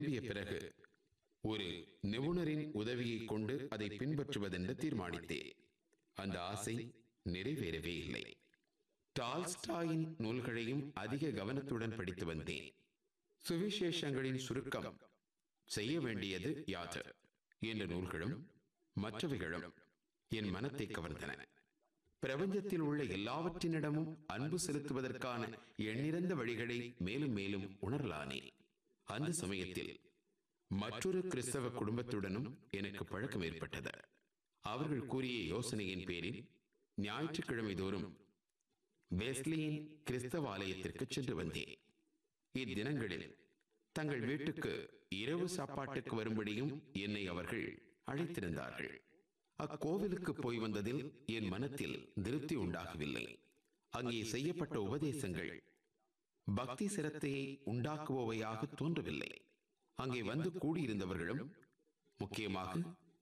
திரும்பிய பிறகு ஒரு நிபுணரின் உதவியை கொண்டு அதை பின்பற்றுவதென்று தீர்மானித்தேன் அந்த ஆசை நிறைவேறவே இல்லை டால்ஸ்டாயின் நூல்களையும் அதிக கவனத்துடன் படித்து வந்தேன் சுவிசேஷங்களின் சுருக்கம் செய்ய வேண்டியது யாது என்ற நூல்களும் மற்றவைகளும் என் மனத்தை கவர்ந்தன பிரபஞ்சத்தில் உள்ள எல்லாவற்றினிடமும் அன்பு செலுத்துவதற்கான எண்ணிறந்த வழிகளை மேலும் மேலும் உணரலானே அந்த சமயத்தில் மற்றொரு கிறிஸ்தவ குடும்பத்துடனும் எனக்கு பழக்கம் ஏற்பட்டது அவர்கள் கூறிய யோசனையின் பேரில் ஞாயிற்றுக்கிழமை தோறும் வெஸ்லியின் கிறிஸ்தவ ஆலயத்திற்கு சென்று வந்தேன் இத்தினங்களில் தங்கள் வீட்டுக்கு இரவு சாப்பாட்டுக்கு வரும்படியும் என்னை அவர்கள் அழைத்திருந்தார்கள் அக்கோவிலுக்கு போய் வந்ததில் என் மனத்தில் திருப்தி உண்டாகவில்லை அங்கே செய்யப்பட்ட உபதேசங்கள் பக்தி சிரத்தையை உண்டாக்குபவையாக தோன்றவில்லை அங்கே வந்து கூடியிருந்தவர்களும் முக்கியமாக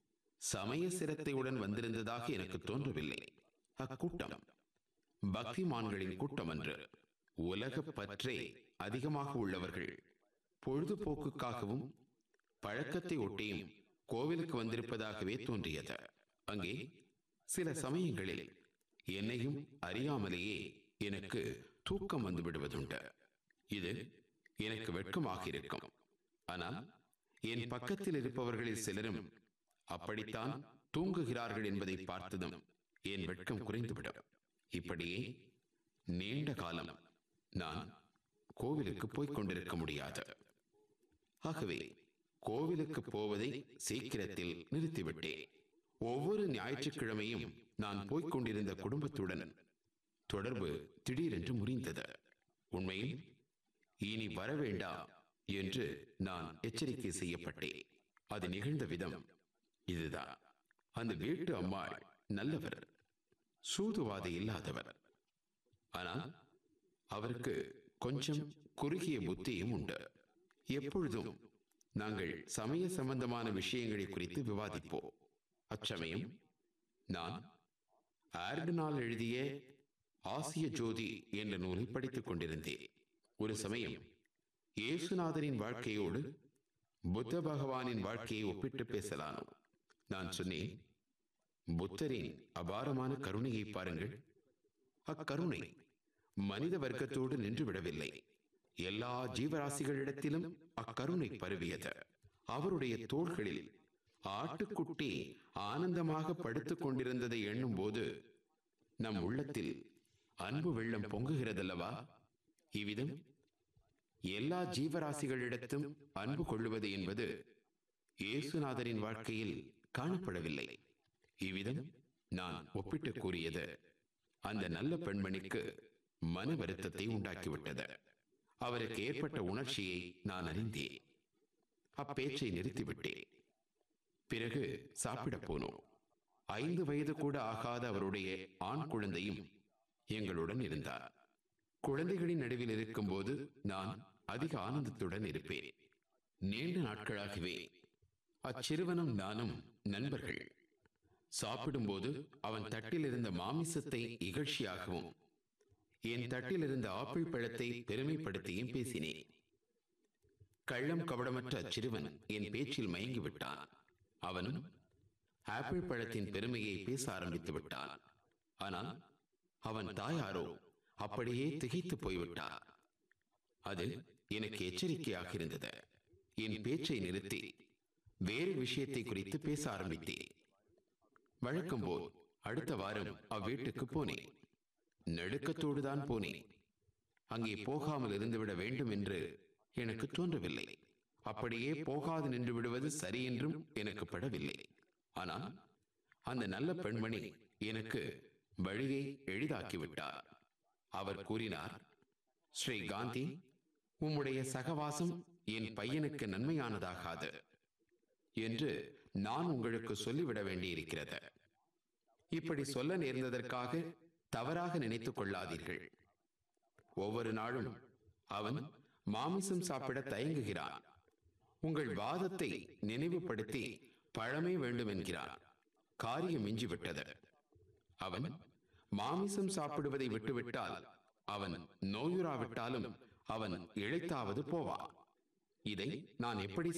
சமய சிரத்தையுடன் வந்திருந்ததாக எனக்கு தோன்றவில்லை அக்கூட்டம் பக்திமான்களின் கூட்டம் அன்று உலக பற்றே அதிகமாக உள்ளவர்கள் பொழுதுபோக்குக்காகவும் பழக்கத்தை ஒட்டியும் கோவிலுக்கு வந்திருப்பதாகவே தோன்றியது அங்கே சில சமயங்களில் என்னையும் அறியாமலேயே எனக்கு தூக்கம் வந்து விடுவதுண்டு இது எனக்கு வெட்கமாக இருக்கும் ஆனால் என் பக்கத்தில் இருப்பவர்களில் சிலரும் அப்படித்தான் தூங்குகிறார்கள் என்பதை பார்த்ததும் என் வெட்கம் குறைந்துவிடும் இப்படியே நீண்ட காலம் நான் கோவிலுக்கு போய்க் கொண்டிருக்க முடியாது ஆகவே கோவிலுக்கு போவதை சீக்கிரத்தில் நிறுத்திவிட்டேன் ஒவ்வொரு ஞாயிற்றுக்கிழமையும் நான் போய்க் கொண்டிருந்த குடும்பத்துடன் தொடர்பு திடீரென்று முறிந்தது உண்மையில் இனி வர வேண்டாம் என்று நான் எச்சரிக்கை செய்யப்பட்டேன் அது நிகழ்ந்த விதம் இதுதான் அந்த வீட்டு அம்மாள் நல்லவர் சூதுவாதை இல்லாதவர் ஆனால் அவருக்கு கொஞ்சம் குறுகிய புத்தியும் உண்டு எப்பொழுதும் நாங்கள் சமய சம்பந்தமான விஷயங்களை குறித்து விவாதிப்போம் அச்சமயம் நான் ஆர்டனால் எழுதிய ஆசிய ஜோதி என்ற நூலை படித்துக் கொண்டிருந்தேன் ஒரு சமயம் இயேசுநாதரின் வாழ்க்கையோடு புத்த பகவானின் வாழ்க்கையை ஒப்பிட்டு பேசலானோ நான் சொன்னேன் புத்தரின் அபாரமான கருணையை பாருங்கள் அக்கருணை மனித வர்க்கத்தோடு நின்று விடவில்லை எல்லா ஜீவராசிகளிடத்திலும் அக்கருணை பரவியது அவருடைய தோள்களில் ஆட்டுக்குட்டி ஆனந்தமாக படுத்துக் கொண்டிருந்ததை எண்ணும் போது நம் உள்ளத்தில் அன்பு வெள்ளம் பொங்குகிறதல்லவா இவ்விதம் எல்லா ஜீவராசிகளிடத்தும் அன்பு கொள்ளுவது என்பது இயேசுநாதரின் வாழ்க்கையில் காணப்படவில்லை இவ்விதம் நான் ஒப்பிட்டு கூறியது அந்த நல்ல பெண்மணிக்கு மன வருத்தத்தை உண்டாக்கிவிட்டது அவருக்கு ஏற்பட்ட உணர்ச்சியை நான் அறிந்தேன் அப்பேச்சை நிறுத்திவிட்டேன் பிறகு சாப்பிடப் போனோம் ஐந்து வயது கூட ஆகாத அவருடைய ஆண் குழந்தையும் எங்களுடன் இருந்தார் குழந்தைகளின் நடுவில் இருக்கும்போது நான் அதிக ஆனந்தத்துடன் இருப்பேன் நீண்ட நாட்களாகவே அச்சிறுவனும் நானும் நண்பர்கள் சாப்பிடும்போது அவன் தட்டில் இருந்த மாமிசத்தை இகழ்ச்சியாகவும் என் தட்டில் இருந்த ஆப்பிள் பழத்தை பெருமைப்படுத்தியும் பேசினேன் கள்ளம் கபடமற்ற அச்சிறுவன் என் பேச்சில் மயங்கி விட்டான் அவனும் ஆப்பிள் பழத்தின் பெருமையை பேச ஆரம்பித்து விட்டான் ஆனால் அவன் தாயாரோ அப்படியே திகைத்து போய்விட்டார் அது எனக்கு எச்சரிக்கையாக இருந்தது என் பேச்சை நிறுத்தி வேறு விஷயத்தை குறித்து பேச ஆரம்பித்தேன் வழக்கம் போல் அடுத்த வாரம் அவ்வீட்டுக்கு போனேன் நடுக்கத்தோடு தான் போனேன் அங்கே போகாமல் இருந்துவிட வேண்டும் என்று எனக்கு தோன்றவில்லை அப்படியே போகாது நின்று விடுவது சரி என்றும் எனக்கு படவில்லை ஆனால் அந்த நல்ல பெண்மணி எனக்கு வழியை எளிதாக்கிவிட்டார் அவர் கூறினார் ஸ்ரீ காந்தி உம்முடைய சகவாசம் என் பையனுக்கு நன்மையானதாகாது என்று நான் உங்களுக்கு சொல்லிவிட வேண்டியிருக்கிறது இப்படி சொல்ல நேர்ந்ததற்காக தவறாக நினைத்துக் கொள்ளாதீர்கள் ஒவ்வொரு நாளும் அவன் மாமிசம் சாப்பிட தயங்குகிறான் உங்கள் வாதத்தை நினைவுபடுத்தி பழமே வேண்டும் என்கிறான் காரியம் மிஞ்சிவிட்டது அவன் மாமிசம் சாப்பிடுவதை விட்டுவிட்டால் அவன் நோயுறாவிட்டாலும் அவன் இழைத்தாவது போவான் இதை நான் எப்படி